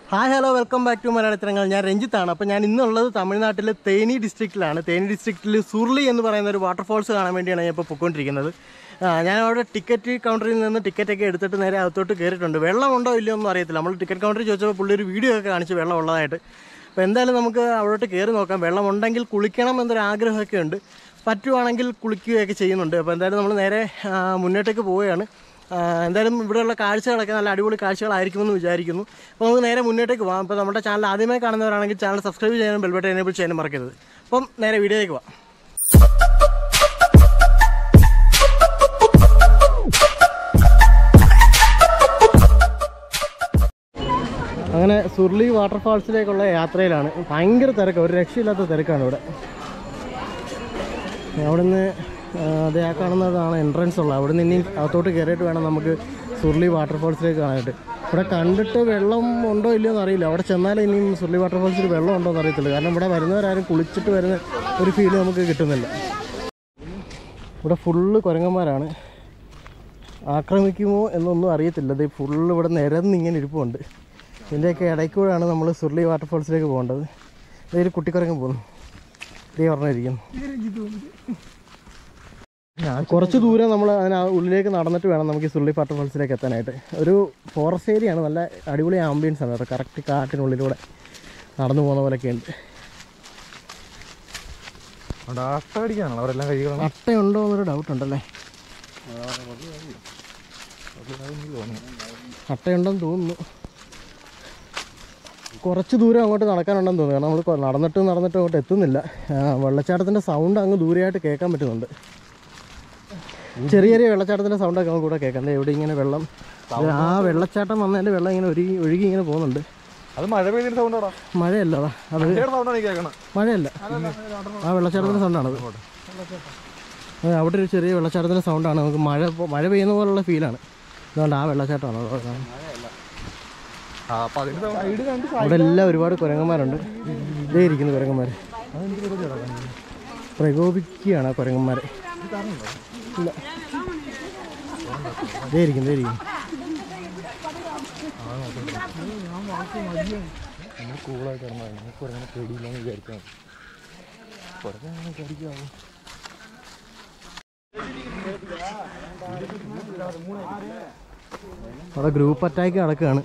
Hi hello welcome back to മലയാളത്തിരങ്ങൾ ഞാൻ രഞ്ജിത്താണ് അപ്പോൾ ഞാൻ ഇന്നുള്ളത് തമിഴ്നാട്ടിലെ തേനി ഡിസ്ട്രിക്റ്റിലാണ് തേനി ഡിസ്ട്രിക്റ്റിൽ സുർലി എന്ന് പറയുന്ന ഒരു വാട്ടർഫോൾസ് കാണാൻ വേണ്ടിയാണ് ഞാൻ ഇപ്പോൾ പൊയ്ക്കൊണ്ടിരിക്കുന്നത് ആ, ഞാൻ അവിടെ ടിക്കറ്റ് കൗണ്ടറിൽ നിന്ന് ടിക്കറ്റൊക്കെ എടുത്തിട്ട് നേരെ അകത്തോട്ട് കയറിയിട്ടുണ്ട് വെള്ളമുണ്ടോ ഇല്ലയോ ഒന്നും അറിയത്തില്ല നമ്മൾ ടിക്കറ്റ് കൗണ്ടറിൽ ചോദിച്ചപ്പോൾ പുള്ളി ഒരു വീഡിയോ ഒക്കെ കാണിച്ച് വെള്ളം ഉള്ളതായിട്ട് അപ്പോൾ എന്തായാലും നമുക്ക് അവിടോട്ട് കയറി നോക്കാം വെള്ളമുണ്ടെങ്കിൽ കുളിക്കണം എന്നൊരു ആഗ്രഹമൊക്കെ ഉണ്ട് പറ്റുവാണെങ്കിൽ കുളിക്കുകയൊക്കെ ചെയ്യുന്നുണ്ട് അപ്പോൾ എന്തായാലും നമ്മൾ നേരെ ആ, മുന്നോട്ടേക്ക് പോവുകയാണ് ആ, എന്തായാലും ഇവിടെയുള്ള കാഴ്ചകളൊക്കെ നല്ല അടിപൊളി കാഴ്ചകളായിരിക്കുമെന്ന് വിചാരിക്കുന്നു അപ്പോൾ നമുക്ക് നേരെ മുന്നോട്ടേക്ക് പോകാം അപ്പോൾ നമ്മുടെ ചാനൽ ആദ്യമായി കാണുന്നവരാണെങ്കിൽ ചാനൽ സബ്സ്ക്രൈബ് ചെയ്യാനും ബെൽബട്ടൺ എനേബിൾ ചെയ്യാനും മറക്കരുത് അപ്പം നേരെ വീഡിയോയിലേക്ക് പോകാം അങ്ങനെ സുർലി വാട്ടർഫാൾസിലേക്കുള്ള യാത്രയിലാണ് ഭയങ്കര തിരക്ക് ഒരു രക്ഷയില്ലാത്ത തിരക്കാണ് ഇവിടെ അവിടുന്ന് ആ, അതേ ആ കാണുന്നതാണ് എൻട്രൻസ് ഉള്ളത് അവിടുന്ന് ഇനി അകത്തോട്ട് കയറിയിട്ട് വേണം നമുക്ക് സുർലി വാട്ടർഫാൾസിലേക്ക് കാണാനായിട്ട് ഇവിടെ കണ്ടിട്ട് വെള്ളം ഉണ്ടോ ഇല്ലയോ എന്ന് അറിയില്ല അവിടെ ചെന്നാൽ ഇനിയും സുർലി വാട്ടർഫാൾസിൽ വെള്ളം ഉണ്ടോ എന്ന് അറിയത്തില്ല കാരണം ഇവിടെ വരുന്നവരാരും കുളിച്ചിട്ട് വരുന്ന ഒരു ഫീല് നമുക്ക് കിട്ടുന്നില്ല ഇവിടെ ഫുള്ള് കുരങ്ങന്മാരാണ് ആക്രമിക്കുമോ എന്നൊന്നും അറിയത്തില്ല ഇത് ഫുള്ള് ഇവിടെ നിരന്ന് ഇങ്ങനെ ഇരിപ്പുണ്ട് ഇതിൻ്റെയൊക്കെ ഇടയ്ക്കൂടാണ് നമ്മൾ സുർലി വാട്ടർഫാൾസിലേക്ക് പോകേണ്ടത് ഇതൊരു കുട്ടിക്കുരങ്ങൻ പോകുന്നു ഇതേ പറഞ്ഞിരിക്കുന്നു കുറച്ച് ദൂരം നമ്മൾ അതിന് ഉള്ളിലേക്ക് നടന്നിട്ട് വേണം നമുക്ക് ഈ സുള്ളി വാട്ടർഫാൾസിലേക്ക് എത്താനായിട്ട് ഒരു ഫോറസ്റ്റ് ഏരിയ ആണ് നല്ല അടിപൊളി ആംബിയൻസ് ആണ് കേട്ടോ കറക്റ്റ് കാട്ടിനുള്ളിലൂടെ നടന്നു പോകുന്ന പോലെയൊക്കെ ഉണ്ട് അവിടെ അട്ട അടിക്കാണല്ലോ അവരെല്ലാം കഴിക്കണം അട്ടയുണ്ടോ എന്നൊരു ഡൗട്ട് ഉണ്ടല്ലേ അട്ടയുണ്ടെന്ന് തോന്നുന്നു കുറച്ച് ദൂരം അങ്ങോട്ട് നടക്കാനുണ്ടെന്ന് തോന്നുന്നു കാരണം നമ്മൾ നടന്നിട്ട് നടന്നിട്ട് അങ്ങോട്ട് എത്തുന്നില്ല ആ, വെള്ളച്ചാട്ടത്തിൻ്റെ സൗണ്ട് അങ്ങ് ദൂരെയായിട്ട് കേൾക്കാൻ പറ്റുന്നുണ്ട് ചെറിയ ചെറിയ വെള്ളച്ചാട്ടത്തിൻ്റെ സൗണ്ടൊക്കെ നമുക്ക് കൂടെ കേൾക്കാം ദേ ഇവിടെ ഇങ്ങനെ വെള്ളം ഇത് ആ വെള്ളച്ചാട്ടം വന്നതിൻ്റെ വെള്ളം ഇങ്ങനെ ഒഴുകി ഒഴുകി ഇങ്ങനെ പോകുന്നുണ്ട് അത് മഴ പെയ്തിട്ട് സൗണ്ട് ആടാ മഴയല്ല അതാ അത് സൗണ്ടാണ് കേൾക്കണം മഴയല്ല ആ വെള്ളച്ചാട്ടത്തിൻ്റെ സൗണ്ടാണത് അത് അവിടെ ഒരു ചെറിയ വെള്ളച്ചാട്ടത്തിൻ്റെ സൗണ്ടാണ് നമുക്ക് മഴ പോ- മഴ പെയ്യുന്ന പോലുള്ള ഫീലാണ് അതുകൊണ്ട് ആ വെള്ളച്ചാട്ടമാണ് അത് കാണുന്നത്. ആ അപ്പൊ അതിന്റെ സൈഡ് കണ്ട് അവിടെ എല്ലാം ഒരുപാട് കുരങ്ങന്മാരുണ്ട് ഇതേ ഇരിക്കുന്നു കുരങ്ങന്മാർ പ്രകോപിക്കുകയാണ് ആ കുരങ്ങന്മാരെ ഇല്ല ഇതേ ഇരിക്കുന്നു ഇതേ ഇരിക്കുന്നു നമ്മൾ കൂളായിട്ട് ഇറങ്ങാം നമുക്ക് കുറേ പേടിയില്ലെന്ന് വിചാരിച്ചാൽ കുറേ പേടിക്കാവും അവിടെ ഗ്രൂപ്പ് അറ്റാക്ക് നടക്കുകയാണ്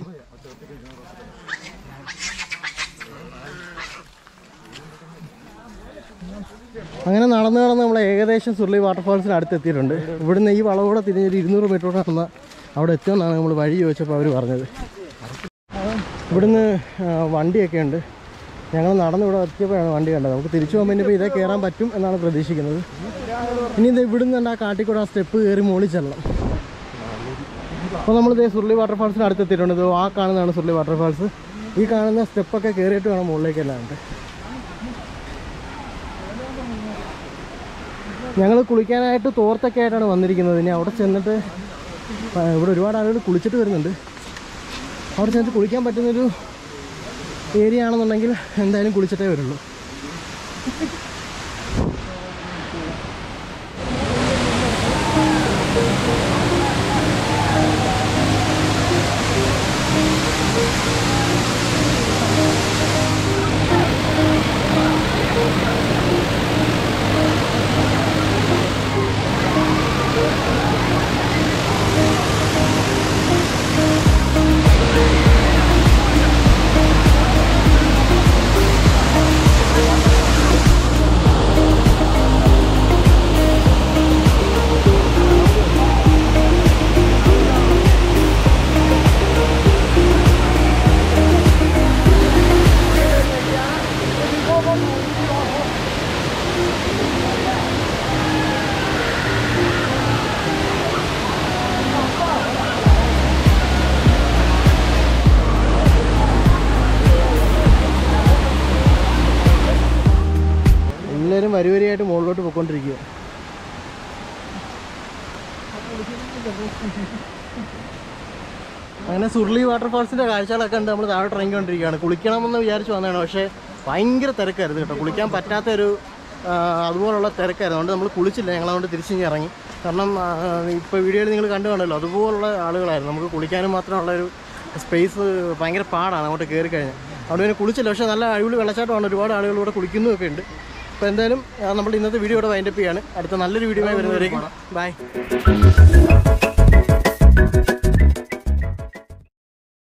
അങ്ങനെ നടന്ന് നടന്ന് നമ്മൾ ഏകദേശം സുർലി വാട്ടർഫാൾസിന് അടുത്ത് എത്തിയിട്ടുണ്ട് ഇവിടുന്ന് ഈ വളവൂടെ തിരിഞ്ഞ് ഒരു ഇരുന്നൂറ് മീറ്റർ നടന്ന അവിടെ എത്തുമെന്നാണ് നമ്മൾ വഴി ചോദിച്ചപ്പോൾ അവർ പറഞ്ഞത് ഇവിടുന്ന് ആ, വണ്ടിയൊക്കെ ഉണ്ട് ഞങ്ങൾ നടന്ന് ഇവിടെ എത്തിയപ്പോഴാണ് വണ്ടി കണ്ടത് നമുക്ക് തിരിച്ചു പോകുമ്പോൾ ഇനിയിപ്പോൾ ഇതേ കയറാൻ പറ്റും എന്നാണ് പ്രതീക്ഷിക്കുന്നത് ഇനി ഇത് ഇവിടുന്ന് തന്നെ ആ കാട്ടിൽ കൂടെ ആ സ്റ്റെപ്പ് കയറി മുകളിൽ ചെല്ലണം അപ്പോൾ നമ്മൾ ഇതേ സുർലി വാട്ടർഫാൾസിന് അടുത്ത് എത്തിയിട്ടുണ്ട് ഇത് ആ കാണുന്നതാണ് സുർലി വാട്ടർഫാൾസ് ഈ കാണുന്ന സ്റ്റെപ്പൊക്കെ കയറിയിട്ട് വേണം മുകളിലേക്ക് എല്ലാണ്ട് ഞങ്ങൾ കുളിക്കാനായിട്ട് തോർത്തൊക്കെ ആയിട്ടാണ് വന്നിരിക്കുന്നത് ഇനി അവിടെ ചെന്നിട്ട് ആ, ഇവിടെ ഒരുപാട് ആളുകൾ കുളിച്ചിട്ട് വരുന്നുണ്ട് അവിടെ ചെന്നിട്ട് കുളിക്കാൻ പറ്റുന്നൊരു ഏരിയ ആണെന്നുണ്ടെങ്കിൽ എന്തായാലും കുളിച്ചിട്ടേ വരുള്ളൂ എല്ലാവരും വരിവരിയായിട്ട് മുകളിലോട്ട് പോയിക്കൊണ്ടിരിക്കുക അങ്ങനെ സുർലി വാട്ടർഫാൾസിന്റെ കാഴ്ചകളൊക്കെ ഉണ്ട് നമ്മൾ താഴോട്ട് ഇറങ്ങിക്കൊണ്ടിരിക്കുകയാണ് കുളിക്കണമെന്ന് വിചാരിച്ച് വന്നതാണ് പക്ഷേ ഭയങ്കര തിരക്കായിരുന്നു കേട്ടോ കുളിക്കാൻ പറ്റാത്ത ഒരു ആ, അതുപോലുള്ള തിരക്കായിരുന്നു അതുകൊണ്ട് നമ്മൾ കുളിച്ചില്ല ഞങ്ങൾ അതുകൊണ്ട് തിരിച്ചിങ്ങി ഇറങ്ങി കാരണം ഇപ്പോൾ വീഡിയോയിൽ നിങ്ങൾ കണ്ടു കാണുമല്ലോ അതുപോലുള്ള ആളുകളായിരുന്നു നമുക്ക് കുളിക്കാനും മാത്രമുള്ള ഒരു സ്പേസ് ഭയങ്കര പാടാണ് അങ്ങോട്ട് കയറി കഴിഞ്ഞാൽ അവിടെ പിന്നെ കുളിച്ചില്ല പക്ഷേ നല്ല അടിപൊളി വെള്ളച്ചാട്ടമാണ് ഒരുപാട് ആളുകൾ ഇവിടെ കുളിക്കുന്നതൊക്കെ ഉണ്ട് അപ്പോൾ എന്തായാലും ആ, നമ്മൾ ഇന്നത്തെ വീഡിയോ ഇവിടെ വൈൻഡപ്പ് ചെയ്യാണ് അടുത്ത നല്ലൊരു വീഡിയോ വരുന്നവരേക്കും ബൈ